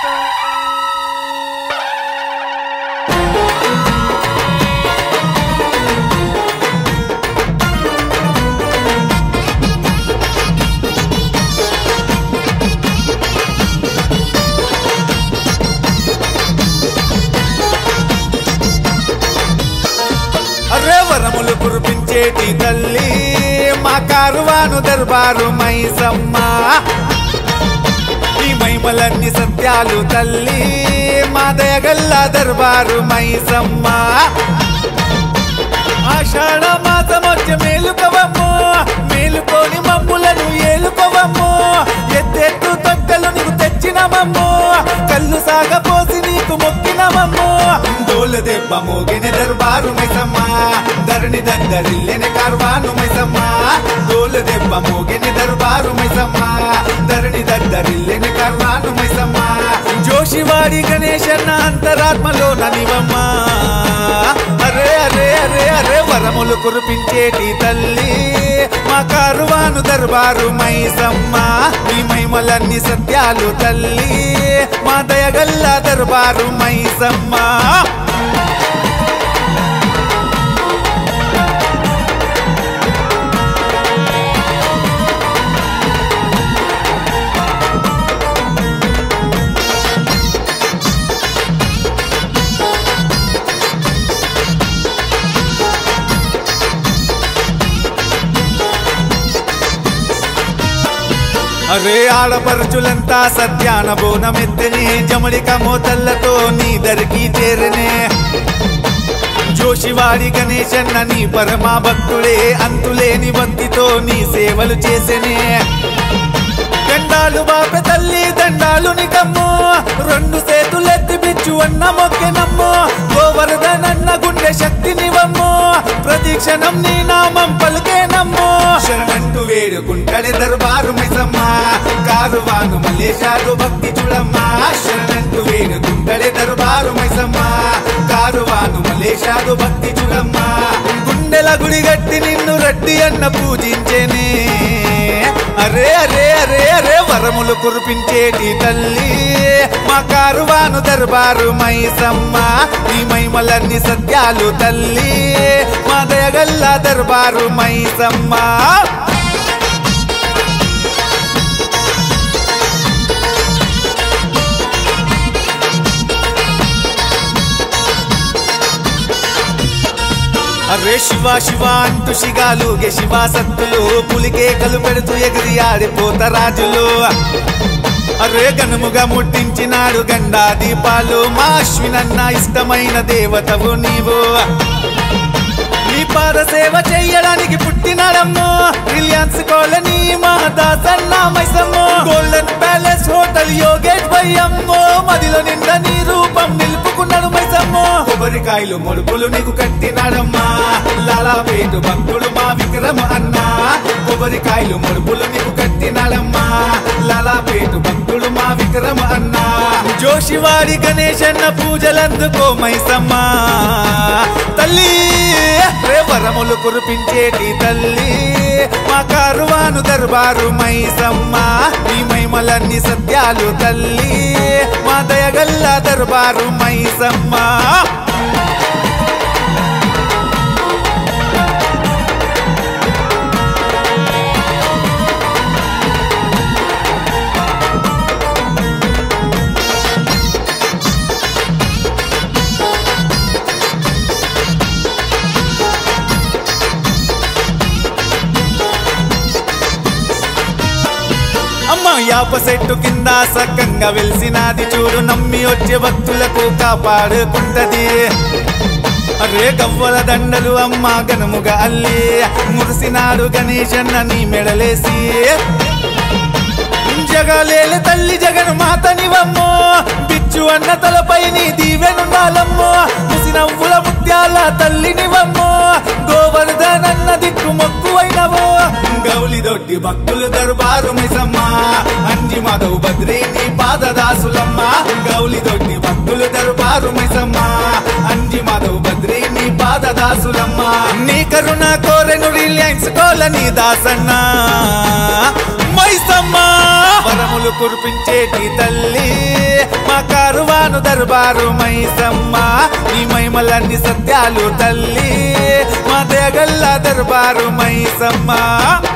అరే వరములు కురిపించేటి తల్లి మా కారువాను దర్బారు మైసమ్మ ఈ మైమలన్ని సత్యాలు తల్లి మా దయగల్ల దర్బారు మైసమ్మ ఆషాఢ మాసమొచ్చ మేలుకవమ్ము మేలుకొని మమ్ములను ఏలుకోవమ్ము ఎత్తెత్తు తొక్కలు నీకు తెచ్చినమమ్ము కళ్ళు సాగపోసి నీకు మొక్కినమమ్ము డోలు దెబ్బ మోగిన దర్బారు మైసమ్మ ధరణి దగ్గరిల్లెని కార్వాను మైసమ్మ డోలు దెబ్బ మోగిన దర్బారు మైసమ్మ ధరణి దగ్గరిల్లెని కార్వాను మైసమ్మ జోషివాడి గణేశన్న అంతరాత్మలో ననివమ్మ అరే అరే అరే అరే వరములు కురిపించేటి తల్లి మా కారువాను దర్బారు మైసమ్మ ఈ మైమలన్ని సత్యాలు తల్లి మా దయగల్ల దర్బారు మైసమ్మ అరే ఆడపరుచులంతా సత్యాన బోనమెత్తనే జమడిక మోతల్లతో నీ దరికి చేరనే జోషివాడి గణేశన్న నీ పరమా భక్తుడే అంతులేని భక్తితో నీ సేవలు చేసెనే దండాలు బాప తల్లి దండాలు నికమ్ము రెండు చేతులెత్తి బిచ్చు అన్న మొక్కెనమ్ము గోవర్ధనన్న గుండె శక్తినివమ్ము ప్రతిక్షణం నీ నామం పలికేనమ్ము శరణంటూ వేడుకుంటడే దర్బారు మైసమ్మ కారువాను మల్లేశారు భక్తి చూడమ్మ శరణంటూ వేడుకుంటడే దర్బారు మైసమ్మ కారువాను మల్లేశారు భక్తి చూడమ్మ గుండెల గుడి గట్టి నిన్ను రెడ్డి అన్న పూజించేనే అరే అరే అరే అరే వరములు కురిపించేటి తల్లి మా కారువాను దర్బారు మైసమ్మ ఈ మైమలన్ని సత్యాలు తల్లి మా దయగల్ల దర్బారు మైసమ్మ అరే శివ శివ అంటూ శిగాలుగే శివ సత్తులు పులికేకలు పెడుతూ ఎగిరి ఆడిపోత రాజులు అరే గనుముగా ముట్టించినాడు గండా దీపాలు మా అశ్వినన్న ఇష్టమైన దేవతవు నీవు నీ పాద సేవ చెయ్యడానికి పుట్టినాడమ్మో రిలయన్స్ కాలనీ మా దాసన్న మైసమ్మో గోల్డెన్ ప్యాలెస్ హోటల్ యోగేష్ భయ్యమ్మో మదిలో నిండా నీ రూపం నిలుపుకున్నాడు మైసమ్మో కొబ్బరికాయలు ముడుపులు నీకు కట్టినాడమ్మా లాలాపేటు భక్తుడు మా విక్రమ అన్న కొబ్బరికాయలు ముడుపులు నీకు కట్టినాడమ్మా లాలాపేటు భక్తుడు మా విక్రమ అన్న జోషివాడి గణేశన్న పూజలందుకో మైసమ్మ తల్లి రే వరములు కురిపించేటి తల్లి మా కారువాను దర్బారు మైసమ్మ ఈ మైమలన్ని సత్యాలు తల్లి మా దయగల్ల దర్బారు మైసమ్మ అమ్మ యాప చెట్టు కింద సక్కంగా వెలిసినాది చూడు నమ్మి వచ్చే భక్తులకు కాపాడుకుంటది అరే గవ్వల దండలు అమ్మ గనుముగా అల్లి మురిసినాడు గణేశన్న నీ మెడలేసి జగలేల తల్లి జగన్ మాతనివమ్మో బిచ్చు అన్న తలపై నీ దీవెనుండాలమ్మో ముసినవ్వుల ముత్యాల తల్లినివమ్మో గోవర్ధనన్న దిక్కు మొక్కువైనవో గౌలి దొడ్డి భక్తులు దర్బారు మిసమ్మ అంజి మాధవ్ బద్రి నీ పాదదాసులమ్మ గౌలి దొడ్డి భక్తులు దర్బారు మిసమ్మ అంజి మాధవ్ బద్రి నీ పాదదాసులమ్మ నీ కరుణ కోరెను రిలయన్స్ కోలని దాసన్న మై మైసమ్మ వరములు కురిపించేటి తల్లి మా కారువాను దర్బారు మైసమ్మ నీ మైమలన్ని సత్యాలు తల్లి మా దేగల్ల దర్బారు మైసమ్మ